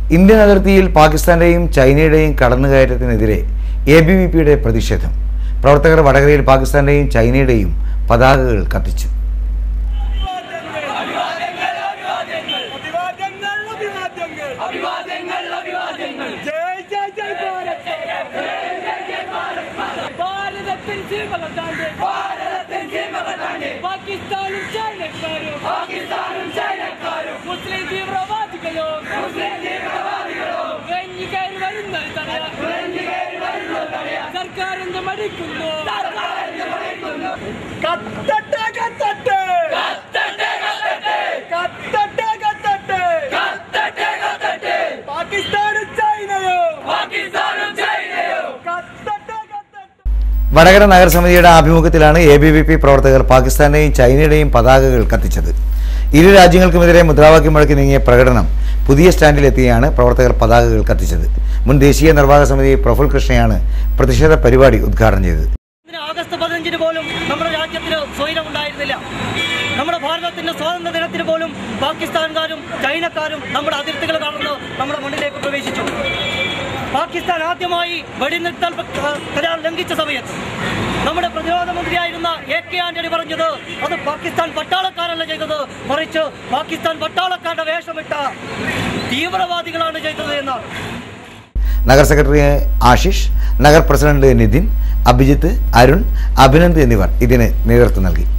Indian അതിർത്തിയിൽ പാകിസ്ഥാന്റെയും ചൈനയുടെയും കടന്നുകയറ്റത്തിനെതിരെ എ ബി വി പിയുടെ പ്രതിഷേധം പ്രവർത്തകർ വടകരയിൽ പാകിസ്ഥാന്റെയും ചൈനയുടെയും പതാകകൾ കത്തിച്ചു അഭിവാദ്യങ്ങൾ അഭിവാദ്യങ്ങൾ ജയ് ജയ് ജയ് ഭാരത് ഭാരതത്തിൻ ജീവനദാണ്ഡെ ഭാരതത്തിൻ ജീവനദാണ്ഡെ പാകിസ്ഥാനും ചൈനക്കാരും പാകിസ്ഥാനും ചൈനക്കാരും മുസ്ലിം തീവ്രവാദികളോ മുസ്ലിം തീവ്രവാദികളോ വെഞ്ഞു കയറി വരുന്നത് തടയാൻ വെഞ്ഞു കയറി വരുന്നത് തടയാൻ സർക്കാർ എന്ത് മടിക്കുന്നു സർക്കാർ എന്ത് മടിക്കുന്നു കത്തട്ടെ കത്തട്ടെ കത്തട്ടെ കത്തട്ടെ കത്തട്ടെ കത്തട്ടെ കത്തട്ടെ പാകിസ്ഥാനും ചൈനയോ പാകിസ്ഥാനും ചൈനയോ കത്തട്ടെ കത്തട്ടെ വടകര നഗരസമിതിയുടെ ആഭിമുഖ്യത്തിലാണ് എ ബി വി പി പ്രവർത്തകർ പാകിസ്ഥാന്റെയും ചൈനയുടെയും പതാകകൾ കത്തിച്ചത് ഇരു രാജ്യങ്ങൾക്കുമെതിരെ മുദ്രാവാക്യം മുഴക്കി നീങ്ങിയ പ്രകടനം പുതിയ സ്റ്റാൻഡിലെത്തിയാണ് പ്രവർത്തകർ പതാകകൾ കത്തിച്ചത് മുൻ ദേശീയ നിർവാഹക സമിതി പ്രഫുൽ കൃഷ്ണയാണ് പ്രതിഷേധ പരിപാടി ഉദ്ഘാടനം ചെയ്തത് ഇതിന് ആഗസ്റ്റ് പതിനഞ്ചിന് പോലും നമ്മുടെ രാജ്യത്തിന് സ്വൈരം ഉണ്ടായിരുന്നില്ല നമ്മുടെ ഭാരതത്തിന്റെ സ്വാതന്ത്ര്യ ദിനത്തിന് പോലും പാകിസ്ഥാൻകാരും ചൈനക്കാരും നമ്മുടെ അതിർത്തികൾ കടന്ന് നമ്മുടെ മണ്ണിലേക്ക് പ്രവേശിച്ചു പാകിസ്ഥാൻ ആദ്യമായി വെടിനിർത്തൽ പ്ര- കരാർ ലംഘിച്ച സമയത്ത് നമ്മുടെ പ്രതിരോധ മന്ത്രിയായിരുന്ന എ കെ ആന്റണി പറഞ്ഞത് അത് പാകിസ്ഥാൻ പട്ടാളക്കാരല്ല ചെയ്തത് മറിച്ച് പാകിസ്ഥാൻ പട്ടാളക്കാരുടെ വേഷമിട്ട തീവ്രവാദികളാണ് ചെയ്തത് എന്നാണ് നഗർ സെക്രട്ടറി ആശിഷ് നഗർ പ്രസിഡന്റ് നിതിൻ അഭിജിത്ത് അരുൺ അഭിനന്ദ് എന്നിവർ ഇതിന് നേതൃത്വം നൽകി